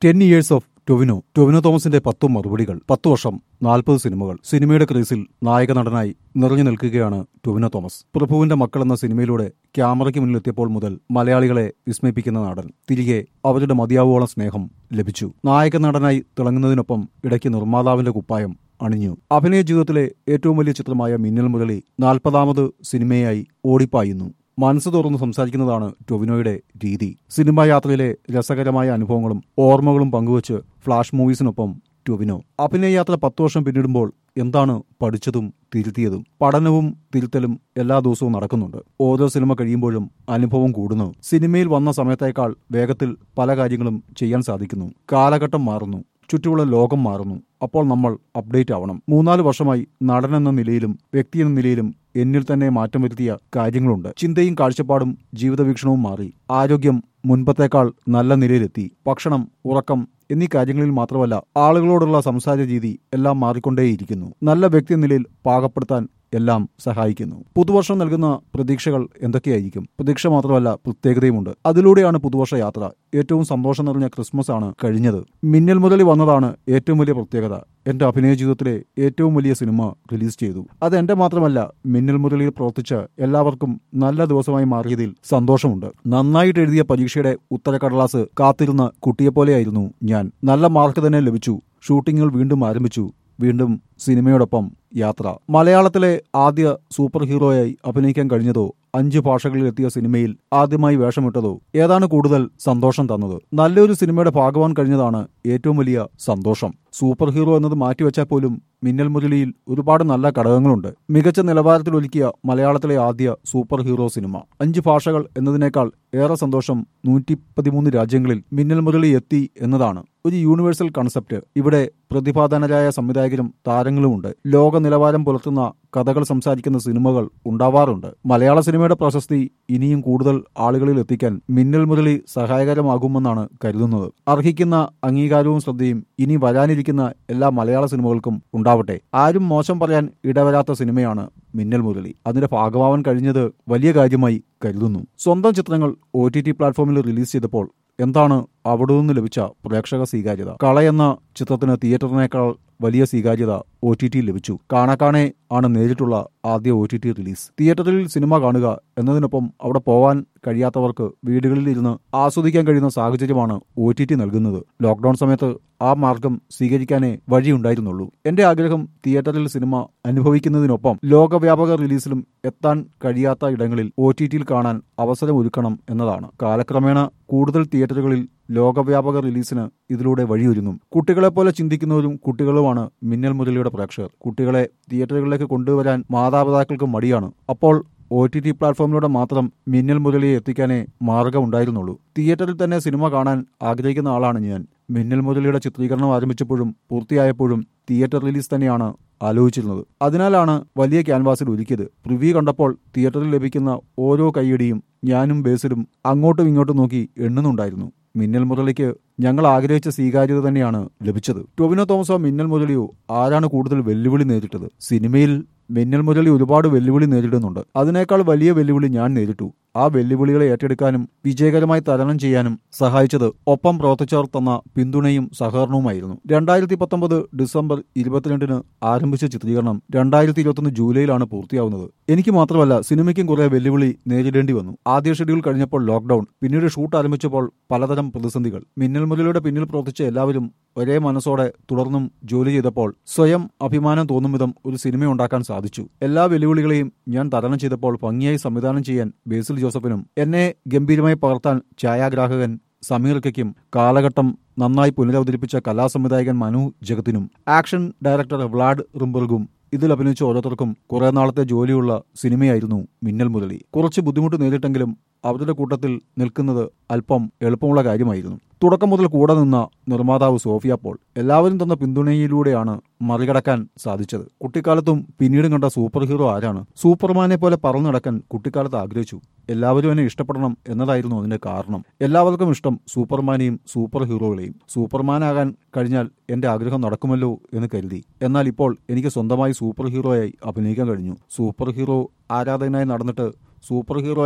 ten years of Tovino Tovino തോമസിന്റെ പത്തു മറുപടികൾ പത്തു വർഷം നാൽപ്പത് സിനിമകൾ സിനിമയുടെ ക്രീസിൽ നായക നടനായി നിറഞ്ഞു നിൽക്കുകയാണ് ടൊവിനോ തോമസ് പ്രഭുവിന്റെ മക്കൾ എന്ന സിനിമയിലൂടെ ക്യാമറയ്ക്ക് മുന്നിലെത്തിയപ്പോൾ മുതൽ മലയാളികളെ വിസ്മയിപ്പിക്കുന്ന നടൻ തിരികെ അവരുടെ മതിയാവോളം സ്നേഹം ലഭിച്ചു നായക നടനായി തിളങ്ങുന്നതിനൊപ്പം ഇടയ്ക്ക് നിർമ്മാതാവിന്റെ കുപ്പായം അണിഞ്ഞു അഭിനയ ജീവിതത്തിലെ ഏറ്റവും വലിയ ചിത്രമായ മിന്നൽ മുരളി നാൽപ്പതാമത് സിനിമയായി ഓടിപ്പായുന്നു മനസ്സ് തുറന്ന് സംസാരിക്കുന്നതാണ് ടൊവിനോയുടെ രീതി സിനിമാ യാത്രയിലെ രസകരമായ അനുഭവങ്ങളും ഓർമ്മകളും പങ്കുവച്ച് ഫ്ലാഷ് മൂവീസിനൊപ്പം ടൊവിനോ അഭിനയ യാത്ര പത്തു വർഷം പിന്നിടുമ്പോൾ എന്താണ് പഠിച്ചതും തിരുത്തിയതും പഠനവും തിരുത്തലും എല്ലാ ദിവസവും നടക്കുന്നുണ്ട് ഓരോ സിനിമ കഴിയുമ്പോഴും അനുഭവം കൂടുന്നു സിനിമയിൽ വന്ന സമയത്തേക്കാൾ വേഗത്തിൽ പല കാര്യങ്ങളും ചെയ്യാൻ സാധിക്കുന്നു കാലഘട്ടം മാറുന്നു ചുറ്റുമുള്ള ലോകം മാറുന്നു അപ്പോൾ നമ്മൾ അപ്ഡേറ്റ് ആവണം മൂന്നാല് വർഷമായി നടൻ എന്ന നിലയിലും വ്യക്തി എന്ന നിലയിലും എന്നിൽ തന്നെ മാറ്റം വരുത്തിയ കാര്യങ്ങളുണ്ട് ചിന്തയും കാഴ്ചപ്പാടും ജീവിത വീക്ഷണവും മാറി ആരോഗ്യം മുൻപത്തേക്കാൾ നല്ല നിലയിലെത്തി ഭക്ഷണം ഉറക്കം എന്നീ കാര്യങ്ങളിൽ മാത്രമല്ല ആളുകളോടുള്ള സംസാര രീതി എല്ലാം മാറിക്കൊണ്ടേയിരിക്കുന്നു നല്ല വ്യക്തി നിലയിൽ പാകപ്പെടുത്താൻ എല്ലാം സഹായിക്കുന്നു പുതുവർഷം നൽകുന്ന പ്രതീക്ഷകൾ എന്തൊക്കെയായിരിക്കും പ്രതീക്ഷ മാത്രമല്ല പ്രത്യേകതയുമുണ്ട് അതിലൂടെയാണ് പുതുവർഷ യാത്ര ഏറ്റവും സന്തോഷം നിറഞ്ഞ ക്രിസ്മസ് ആണ് കഴിഞ്ഞത് മിന്നൽ മുരളി വന്നതാണ് ഏറ്റവും വലിയ പ്രത്യേകത എന്റെ അഭിനയ ജീവിതത്തിലെ ഏറ്റവും വലിയ സിനിമ റിലീസ് ചെയ്തു അത് എന്റെ മാത്രമല്ല മിന്നൽ മുരളിയിൽ പ്രവർത്തിച്ച എല്ലാവർക്കും നല്ല ദിവസമായി മാറിയതിൽ സന്തോഷമുണ്ട് നന്നായിട്ട് എഴുതിയ പരീക്ഷയുടെ ഉത്തരക്കടലാസ് കാത്തിരുന്ന കുട്ടിയെപ്പോലെയായിരുന്നു ഞാൻ നല്ല മാർക്ക് തന്നെ ലഭിച്ചു ഷൂട്ടിങ്ങുകൾ വീണ്ടും ആരംഭിച്ചു വീണ്ടും സിനിമയോടൊപ്പം യാത്ര മലയാളത്തിലെ ആദ്യ സൂപ്പർ ഹീറോയായി അഭിനയിക്കാൻ കഴിഞ്ഞതോ അഞ്ച് ഭാഷകളിൽ എത്തിയ സിനിമയിൽ ആദ്യമായി വേഷമിട്ടതോ ഏതാണ് കൂടുതൽ സന്തോഷം തന്നത് നല്ലൊരു സിനിമയുടെ ഭാഗവാൻ കഴിഞ്ഞതാണ് ഏറ്റവും വലിയ സന്തോഷം സൂപ്പർ ഹീറോ എന്നത് മാറ്റിവെച്ചാൽ പോലും മിന്നൽ മുരളിയിൽ ഒരുപാട് നല്ല ഘടകങ്ങളുണ്ട് മികച്ച നിലവാരത്തിൽ ഒരുക്കിയ മലയാളത്തിലെ ആദ്യ സൂപ്പർ ഹീറോ സിനിമ അഞ്ച് ഭാഷകൾ എന്നതിനേക്കാൾ ഏറെ സന്തോഷം നൂറ്റി പതിമൂന്ന് രാജ്യങ്ങളിൽ മിന്നൽ മുരളി എത്തി എന്നതാണ് ഒരു യൂണിവേഴ്സൽ കൺസെപ്റ്റ് ഇവിടെ പ്രതിഭാധനരായ സംവിധായകരും താരങ്ങളുമുണ്ട് ലോക നിലവാരം പുലർത്തുന്ന കഥകൾ സംസാരിക്കുന്ന സിനിമകൾ ഉണ്ടാവാറുണ്ട് മലയാള സിനിമയുടെ പ്രശസ്തി ഇനിയും കൂടുതൽ ആളുകളിൽ എത്തിക്കാൻ മിന്നൽ മുരളി സഹായകരമാകുമെന്നാണ് കരുതുന്നത് അർഹിക്കുന്ന അംഗീകാരവും ശ്രദ്ധയും ഇനി വരാനിരിക്കുന്ന എല്ലാ മലയാള സിനിമകൾക്കും ഉണ്ടാവട്ടെ ആരും മോശം പറയാൻ ഇടവരാത്ത സിനിമയാണ് മിന്നൽ മുരളി അതിന്റെ ഭാഗമാവാൻ കഴിഞ്ഞത് വലിയ കാര്യമായി കരുതുന്നു സ്വന്തം ചിത്രങ്ങൾ ഒ ടി ടി പ്ലാറ്റ്ഫോമിൽ റിലീസ് ചെയ്തപ്പോൾ എന്താണ് അവിടെ നിന്ന് ലഭിച്ച പ്രേക്ഷക സ്വീകാര്യത കള എന്ന ചിത്രത്തിന് തിയേറ്ററിനേക്കാൾ വലിയ സ്വീകാര്യത ഒ ടി ടി ലഭിച്ചു കാണാക്കാണെ ആണ് നേരിട്ടുള്ള ആദ്യ ഒ ടി ടി റിലീസ് തിയേറ്ററിൽ സിനിമ കാണുക എന്നതിനൊപ്പം അവിടെ പോവാൻ കഴിയാത്തവർക്ക് വീടുകളിൽ ഇരുന്ന് ആസ്വദിക്കാൻ കഴിയുന്ന സാഹചര്യമാണ് ഒ ടി ടി നൽകുന്നത് ലോക്ക്ഡൌൺ സമയത്ത് ആ മാർഗം സ്വീകരിക്കാനേ വഴിയുണ്ടായിരുന്നുള്ളൂ എന്റെ ആഗ്രഹം തിയേറ്ററിൽ സിനിമ അനുഭവിക്കുന്നതിനൊപ്പം ലോകവ്യാപക റിലീസിലും എത്താൻ കഴിയാത്ത ഇടങ്ങളിൽ ഒ ടി ടിയിൽ കാണാൻ അവസരം ഒരുക്കണം എന്നതാണ് കാലക്രമേണ കൂടുതൽ തിയേറ്ററുകളിൽ ലോകവ്യാപക റിലീസിന് ഇതിലൂടെ വഴിയൊരുങ്ങും കുട്ടികളെപ്പോലെ ചിന്തിക്കുന്നവരും കുട്ടികളുമാണ് മിന്നൽ മുരളിയുടെ പ്രേക്ഷകർ കുട്ടികളെ തിയേറ്ററുകളിലേക്ക് കൊണ്ടുവരാൻ മാതാപിതാക്കൾക്ക് മടിയാണ് അപ്പോൾ ഒ ടി ടി പ്ലാറ്റ്ഫോമിലൂടെ മാത്രം മിന്നൽ മുരളിയെ എത്തിക്കാനേ മാർഗമുണ്ടായിരുന്നുള്ളൂ തിയേറ്ററിൽ തന്നെ സിനിമ കാണാൻ ആഗ്രഹിക്കുന്ന ആളാണ് ഞാൻ മിന്നൽ മുരളിയുടെ ചിത്രീകരണം ആരംഭിച്ചപ്പോഴും പൂർത്തിയായപ്പോഴും തിയേറ്റർ റിലീസ് തന്നെയാണ് ആലോചിച്ചിരുന്നത് അതിനാലാണ് വലിയ ക്യാൻവാസിൽ ഒരുക്കിയത് പ്രിവ്യൂ കണ്ടപ്പോൾ തിയേറ്ററിൽ ലഭിക്കുന്ന ഓരോ കൈയടിയും ഞാനും ബേസിലും അങ്ങോട്ടും ഇങ്ങോട്ടും നോക്കി എണ്ണുന്നുണ്ടായിരുന്നു മിന്നൽ മുരളിക്ക് ഞങ്ങൾ ആഗ്രഹിച്ച സ്വീകാര്യത തന്നെയാണ് ലഭിച്ചത് ടൊവിനോ തോമസോ മിന്നൽ മുരളിയോ ആരാണ് കൂടുതൽ വെല്ലുവിളി നേരിട്ടത് സിനിമയിൽ മിന്നൽ മുരളി ഒരുപാട് വെല്ലുവിളി നേരിടുന്നുണ്ട് അതിനേക്കാൾ വലിയ വെല്ലുവിളി ഞാൻ നേരിട്ടു ആ വെല്ലുവിളികളെ ഏറ്റെടുക്കാനും വിജയകരമായി തരണം ചെയ്യാനും സഹായിച്ചത് ഒപ്പം പ്രവർത്തിച്ചവർ തന്ന പിന്തുണയും സഹകരണവുമായിരുന്നു രണ്ടായിരത്തി പത്തൊമ്പത് ഡിസംബർ ഇരുപത്തിരണ്ടിന് ആരംഭിച്ച ചിത്രീകരണം രണ്ടായിരത്തി ഇരുപത്തൊന്ന് ജൂലൈയിലാണ് പൂർത്തിയാവുന്നത് എനിക്ക് മാത്രമല്ല സിനിമയ്ക്കും കുറെ വെല്ലുവിളി നേരിടേണ്ടി വന്നു ആദ്യ ഷെഡ്യൂൾ കഴിഞ്ഞപ്പോൾ ലോക്ഡൌൺ പിന്നീട് ഷൂട്ട് ആരംഭിച്ചപ്പോൾ പലതരം പ്രതിസന്ധികൾ മിന്നൽ മുരളിയുടെ പിന്നിൽ പ്രവർത്തിച്ച എല്ലാവരും ഒരേ മനസ്സോടെ തുടർന്നും ജോലി ചെയ്തപ്പോൾ സ്വയം അഭിമാനം തോന്നും വിധം ഒരു സിനിമ ഉണ്ടാക്കാൻ സാധിച്ചു എല്ലാ വെല്ലുവിളികളെയും ഞാൻ തരണം ചെയ്തപ്പോൾ ഭംഗിയായി സംവിധാനം ചെയ്യാൻ ബേസിൽ ജോസഫിനും എന്നെ ഗംഭീരമായി പകർത്താൻ ഛായാഗ്രാഹകൻ സമീർക്കും കാലഘട്ടം നന്നായി പുനരവതരിപ്പിച്ച കലാസംവിധായകൻ മനു ജഗത്തിനും ആക്ഷൻ ഡയറക്ടർ വ്ലാഡ് റിംബർഗും ഇതിൽ അഭിനയിച്ച ഓരോരുത്തർക്കും കുറെ നാളത്തെ ജോലിയുള്ള സിനിമയായിരുന്നു മിന്നൽ മുരളി കുറച്ച് ബുദ്ധിമുട്ട് നേരിട്ടെങ്കിലും അവരുടെ കൂട്ടത്തിൽ നിൽക്കുന്നത് അല്പം എളുപ്പമുള്ള കാര്യമായിരുന്നു തുടക്കം മുതൽ കൂടെ നിന്ന നിർമ്മാതാവ് സോഫിയ പോൾ എല്ലാവരും തന്ന പിന്തുണയിലൂടെയാണ് മറികടക്കാൻ സാധിച്ചത് കുട്ടിക്കാലത്തും പിന്നീടും കണ്ട സൂപ്പർ ഹീറോ ആരാണ് സൂപ്പർമാനെ പോലെ പറന്നു നടക്കാൻ കുട്ടിക്കാലത്ത് ആഗ്രഹിച്ചു എല്ലാവരും എന്നെ ഇഷ്ടപ്പെടണം എന്നതായിരുന്നു അതിന്റെ കാരണം എല്ലാവർക്കും ഇഷ്ടം സൂപ്പർമാനെയും സൂപ്പർ ഹീറോകളെയും സൂപ്പർമാനാകാൻ കഴിഞ്ഞാൽ എന്റെ ആഗ്രഹം നടക്കുമല്ലോ എന്ന് കരുതി എന്നാൽ ഇപ്പോൾ എനിക്ക് സ്വന്തമായി സൂപ്പർ ഹീറോയായി അഭിനയിക്കാൻ കഴിഞ്ഞു സൂപ്പർ ഹീറോ ആരാധകനായി നടന്നിട്ട് സൂപ്പർ ഹീറോയായി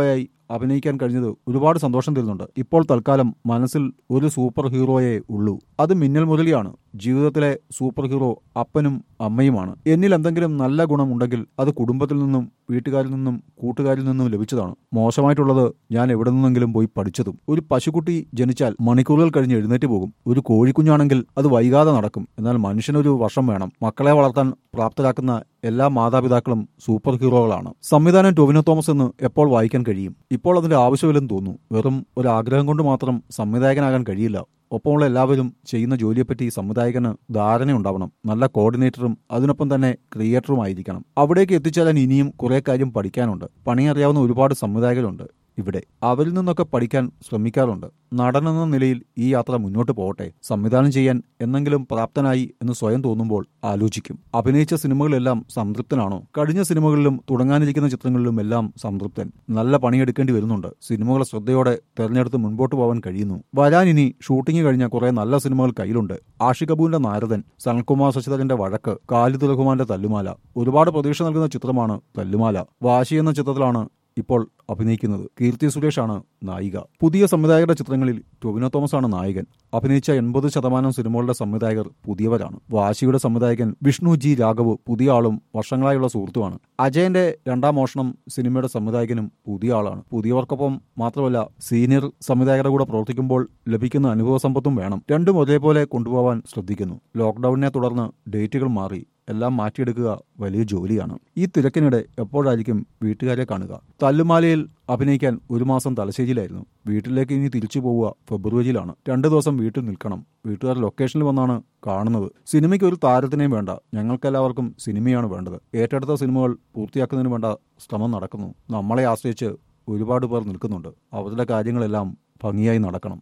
അഭിനയിക്കാൻ കഴിഞ്ഞത് ഒരുപാട് സന്തോഷം തരുന്നുണ്ട് ഇപ്പോൾ തൽക്കാലം മനസ്സിൽ ഒരു സൂപ്പർ ഹീറോയെ ഉള്ളൂ അത് മിന്നൽ മുരളിയാണ് ജീവിതത്തിലെ സൂപ്പർ ഹീറോ അപ്പനും അമ്മയുമാണ് എന്നിൽ എന്തെങ്കിലും നല്ല ഗുണമുണ്ടെങ്കിൽ അത് കുടുംബത്തിൽ നിന്നും വീട്ടുകാരിൽ നിന്നും കൂട്ടുകാരിൽ നിന്നും ലഭിച്ചതാണ് മോശമായിട്ടുള്ളത് ഞാൻ എവിടെ നിന്നെങ്കിലും പോയി പഠിച്ചതും ഒരു പശുക്കുട്ടി ജനിച്ചാൽ മണിക്കൂറുകൾ കഴിഞ്ഞ് എഴുന്നേറ്റ് പോകും ഒരു കോഴിക്കുഞ്ഞാണെങ്കിൽ അത് വൈകാതെ നടക്കും എന്നാൽ മനുഷ്യനൊരു വർഷം വേണം മക്കളെ വളർത്താൻ പ്രാപ്തരാക്കുന്ന എല്ലാ മാതാപിതാക്കളും സൂപ്പർ ഹീറോകളാണ് സംവിധാനം ടൊവിനോ തോമസ് എന്ന് എപ്പോൾ വായിക്കാൻ കഴിയും ഇപ്പോൾ അതിന്റെ ആവശ്യമില്ലെന്ന് തോന്നുന്നു വെറും ഒരു ആഗ്രഹം കൊണ്ട് മാത്രം സംവിധായകനാകാൻ കഴിയില്ല ഒപ്പമുള്ള എല്ലാവരും ചെയ്യുന്ന ജോലിയെപ്പറ്റി സംവിധായകന് ധാരണയുണ്ടാവണം നല്ല കോർഡിനേറ്ററും അതിനൊപ്പം തന്നെ ക്രിയേറ്ററും ആയിരിക്കണം അവിടേക്ക് എത്തിച്ചാലാൻ ഇനിയും കുറെ കാര്യം പഠിക്കാനുണ്ട് പണിയറിയാവുന്ന ഒരുപാട് സംവിധായകരുണ്ട് ഇവിടെ അവരിൽ നിന്നൊക്കെ പഠിക്കാൻ ശ്രമിക്കാറുണ്ട് നടനെന്ന നിലയിൽ ഈ യാത്ര മുന്നോട്ട് പോകട്ടെ സംവിധാനം ചെയ്യാൻ എന്നെങ്കിലും പ്രാപ്തനായി എന്ന് സ്വയം തോന്നുമ്പോൾ ആലോചിക്കും അഭിനയിച്ച സിനിമകളെല്ലാം സംതൃപ്തനാണോ കഴിഞ്ഞ സിനിമകളിലും തുടങ്ങാനിരിക്കുന്ന ചിത്രങ്ങളിലും എല്ലാം സംതൃപ്തൻ നല്ല പണിയെടുക്കേണ്ടി വരുന്നുണ്ട് സിനിമകളെ ശ്രദ്ധയോടെ തെരഞ്ഞെടുത്ത് മുൻപോട്ട് പോകാൻ കഴിയുന്നു വരാനിനി ഷൂട്ടിംഗ് കഴിഞ്ഞ കുറെ നല്ല സിനിമകൾ കയ്യിലുണ്ട് ആഷി കപൂറിന്റെ നാരദൻ സനൽകുമാർ ശശിധരന്റെ വഴക്ക് കാലിദ് റഹ്മാന്റെ തല്ലുമാല ഒരുപാട് പ്രതീക്ഷ നൽകുന്ന ചിത്രമാണ് തല്ലുമാല വാശി എന്ന ചിത്രത്തിലാണ് ഇപ്പോൾ അഭിനയിക്കുന്നത് കീർത്തി സുരേഷാണ് നായിക പുതിയ സംവിധായകരുടെ ചിത്രങ്ങളിൽ ടൊവിനോ തോമസ് ആണ് നായകൻ അഭിനയിച്ച എൺപത് ശതമാനം സിനിമകളുടെ സംവിധായകർ പുതിയവരാണ് വാശിയുടെ സംവിധായകൻ വിഷ്ണു ജി രാഘവ് പുതിയ ആളും വർഷങ്ങളായുള്ള സുഹൃത്തുമാണ് അജയന്റെ രണ്ടാം മോഷണം സിനിമയുടെ സംവിധായകനും പുതിയ ആളാണ് പുതിയവർക്കൊപ്പം മാത്രമല്ല സീനിയർ സംവിധായകരുടെ കൂടെ പ്രവർത്തിക്കുമ്പോൾ ലഭിക്കുന്ന അനുഭവ സമ്പത്തും വേണം രണ്ടും ഒരേപോലെ കൊണ്ടുപോകാൻ ശ്രദ്ധിക്കുന്നു ലോക്ക്ഡൌണിനെ തുടർന്ന് ഡേറ്റുകൾ മാറി എല്ലാം മാറ്റിയെടുക്കുക വലിയ ജോലിയാണ് ഈ തിരക്കിനിടെ എപ്പോഴായിരിക്കും വീട്ടുകാരെ കാണുക തല്ലുമാലയിൽ അഭിനയിക്കാൻ ഒരു മാസം തലശ്ശേരിയിലായിരുന്നു വീട്ടിലേക്ക് ഇനി തിരിച്ചു പോവുക ഫെബ്രുവരിയിലാണ് രണ്ടു ദിവസം വീട്ടിൽ നിൽക്കണം വീട്ടുകാർ ലൊക്കേഷനിൽ വന്നാണ് കാണുന്നത് സിനിമയ്ക്ക് ഒരു താരത്തിനെയും വേണ്ട ഞങ്ങൾക്കെല്ലാവർക്കും സിനിമയാണ് വേണ്ടത് ഏറ്റെടുത്ത സിനിമകൾ പൂർത്തിയാക്കുന്നതിന് വേണ്ട ശ്രമം നടക്കുന്നു നമ്മളെ ആശ്രയിച്ച് ഒരുപാട് പേർ നിൽക്കുന്നുണ്ട് അവരുടെ കാര്യങ്ങളെല്ലാം ഭംഗിയായി നടക്കണം